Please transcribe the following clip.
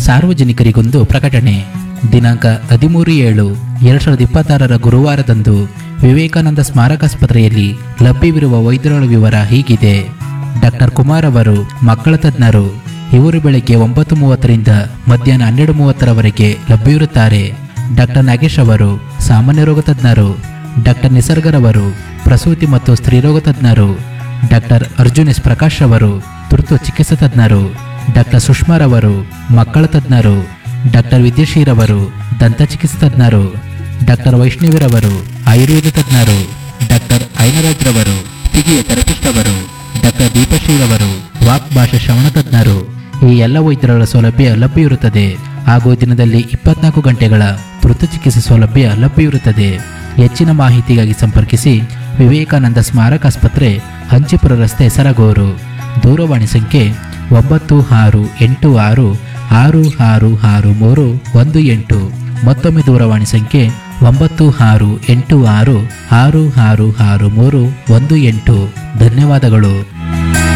ಸಾರ್ವಜನಿಕರಿಗೊಂದು ಪ್ರಕಟಣೆ ದಿನಾಂಕ ಹದಿಮೂರು ಏಳು ಎರಡ್ ಸಾವಿರದ ಇಪ್ಪತ್ತಾರರ ಗುರುವಾರದಂದು ವಿವೇಕಾನಂದ ಸ್ಮಾರಕಾಸ್ಪತ್ರೆಯಲ್ಲಿ ಲಭ್ಯವಿರುವ ವೈದ್ಯರುಗಳ ವಿವರ ಹೀಗಿದೆ ಡಾಕ್ಟರ್ ಕುಮಾರ್ ಅವರು ಮಕ್ಕಳ ತಜ್ಞರು ಇವರು ಬೆಳಗ್ಗೆ ಒಂಬತ್ತು ಮೂವತ್ತರಿಂದ ಮಧ್ಯಾಹ್ನ ಹನ್ನೆರಡು ಮೂವತ್ತರವರೆಗೆ ಲಭ್ಯವಿರುತ್ತಾರೆ ಡಾಕ್ಟರ್ ನಾಗೇಶ್ ಅವರು ಸಾಮಾನ್ಯ ರೋಗ ತಜ್ಞರು ಡಾಕ್ಟರ್ ನಿಸರ್ಗರವರು ಪ್ರಸೂತಿ ಮತ್ತು ಸ್ತ್ರೀರೋಗ ತಜ್ಞರು ಡಾಕ್ಟರ್ ಅರ್ಜುನ್ ಎಸ್ ಪ್ರಕಾಶ್ ಅವರು ತುರ್ತು ಚಿಕಿತ್ಸಾ ತಜ್ಞರು ಡಾಕ್ಟರ್ ಸುಷ್ಮಾರವರು ಮಕ್ಕಳ ತಜ್ಞರು ಡಾಕ್ಟರ್ ವಿದ್ಯಾಶ್ರೀರವರು ದಂತ ಚಿಕಿತ್ಸಾ ತಜ್ಞರು ಡಾಕ್ಟರ್ ವೈಷ್ಣವಿರವರು ಆಯುರ್ವೇದ ತಜ್ಞರು ಡಾಕ್ಟರ್ ಐನರಾಜ್ರವರು ಫಿಸಿಯೋಥೆರಪಿಸ್ಟ್ ಅವರು ಡಾಕ್ಟರ್ ದೀಪಶ್ರೀರವರು ವಾಕ್ ಭಾಷಾ ಶ್ರವಣ ತಜ್ಞರು ಈ ಎಲ್ಲ ವೈದ್ಯರುಗಳ ಸೌಲಭ್ಯ ಲಭ್ಯವಿರುತ್ತದೆ ಹಾಗೂ ದಿನದಲ್ಲಿ ಇಪ್ಪತ್ನಾಲ್ಕು ಗಂಟೆಗಳ ತುರ್ತು ಚಿಕಿತ್ಸೆ ಸೌಲಭ್ಯ ಲಭ್ಯವಿರುತ್ತದೆ ಹೆಚ್ಚಿನ ಮಾಹಿತಿಗಾಗಿ ಸಂಪರ್ಕಿಸಿ ವಿವೇಕಾನಂದ ಸ್ಮಾರಕ ಆಸ್ಪತ್ರೆ ಹಂಚಿಪುರ ರಸ್ತೆ ಸರಗೂರು ದೂರವಾಣಿ ಸಂಖ್ಯೆ ಒಂಬತ್ತು ಆರು ಎಂಟು ಆರು ಆರು ಆರು ಆರು ಮೂರು ಒಂದು ಎಂಟು ಮತ್ತೊಮ್ಮೆ ದೂರವಾಣಿ ಸಂಖ್ಯೆ ಒಂಬತ್ತು ಆರು ಎಂಟು ಆರು ಆರು ಆರು ಆರು ಮೂರು ಒಂದು ಎಂಟು ಧನ್ಯವಾದಗಳು